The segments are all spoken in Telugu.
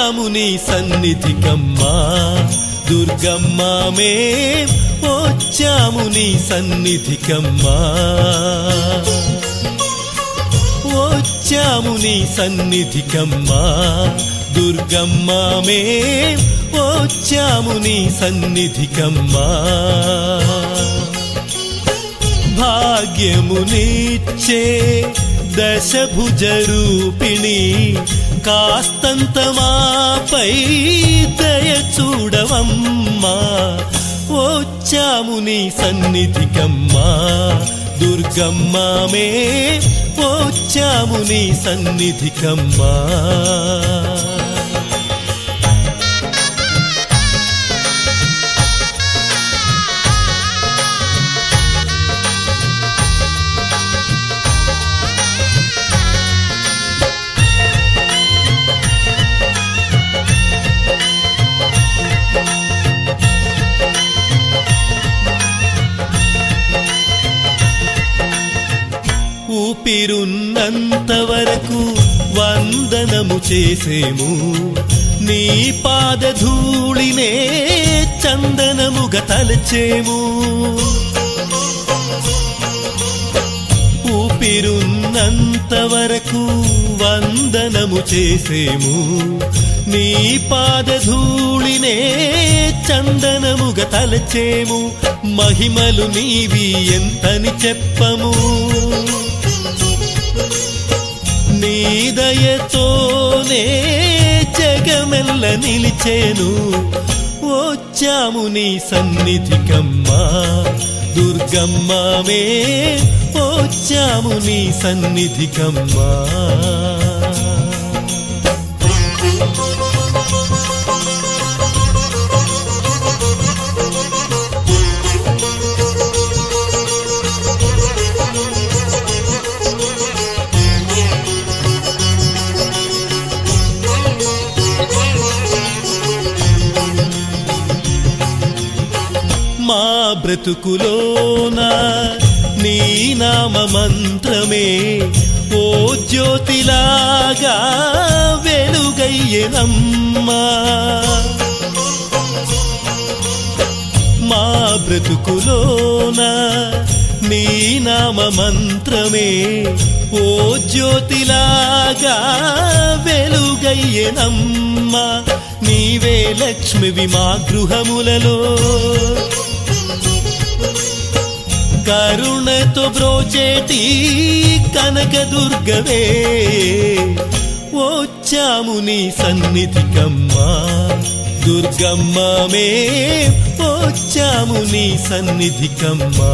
వచ్చాము నీ సన్నిధికమ్మా దుర్గమ్మ మే వచ్చాము నీ సన్నిధికమ్మా వచ్చాము నీ సన్నిధికమ్మా దుర్గమ్మ మే వచ్చాము నీ సన్నిధికమ్మా భాగ్యమునిచ్చే దశభుజ రూపిణి కాస్తంత మాపై దయ చూడవమ్మా వచ్చాము నీ సన్నిధికమ్మా దుర్గమ్మ మే వచ్చాము నీ సన్నిధికమ్మా ఊపిరున్నంత వరకు వందనము చేసేము నీ పాదధూళినే చందనముగా తలచేము ఊపిరున్నంత వరకు వందనము చేసేము నీ పాదధూళినే చందనముగా తలచేము మహిమలు నీవి ఎంతని చెప్పము నీ దయతోనే జగమెల్ల నిలిచేను వచ్చాము నీ సన్నిధికమ్మా దుర్గమ్మ మే వచ్చాము నీ సన్నిధికమ్మా మా బ్రతుకులోన నీ నామ మంత్రమే ఓ జ్యోతిలాగా వెలుగయ్యనమ్మా మా బ్రతుకులోన నీ నామ మంత్రమే ఓ జ్యోతిలాగా వెలుగయ్యనమ్మా నీవే లక్ష్మివి మా గృహములలో కరుణతో బ్రోచేటి కనక దుర్గవే వచ్చాము నీ సన్నిధికమ్మా దుర్గమ్మ మే వచ్చాము నీ సన్నిధికమ్మా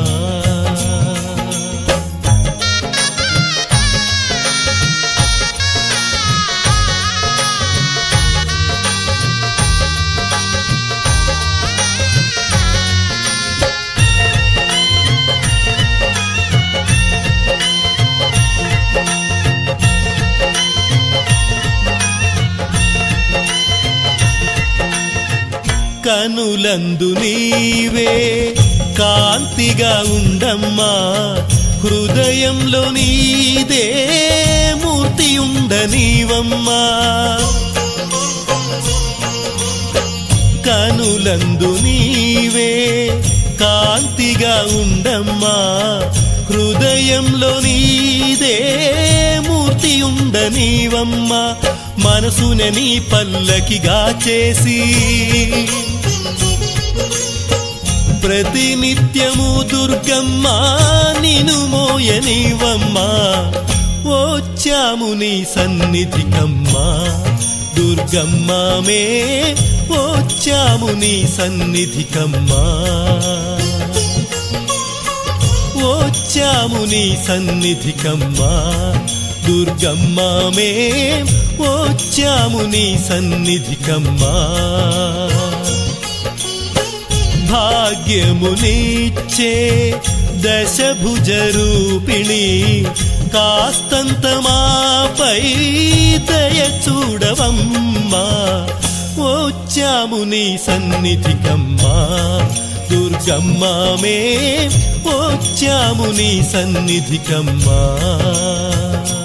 కనులందు నీవే కాంతిగా ఉండమ్మా హృదయంలో నీదే మూర్తి ఉండనీవమ్మా కనులందు నీవే కాంతిగా ఉండమ్మా హృదయంలో నీదే మూర్తి ఉండనీవమ్మా మనసున నీ పల్లకిగా చేసి ప్రతినిత్యము దుర్గమ్మ నిను మోయనివమ్మా వచ్చాము నీ సన్నిధికమ్మా దుర్గమ్మ మే వచ్చాము నీ సన్నిధికమ్మా వచ్చాము నీ సన్నిధికమ్మా దుర్గమ్మ మే వచ్చాము నీ సన్నిధికమ్మా భాగ్యమునిచ్చే దశభుజ రూపిణి కాస్తంత మాపై దయ చూడవమ్మా వచ్చాము నీ సన్నిధికమ్మా దుర్గమ్మ మే వచ్చాము నీ సన్నిధికమ్మా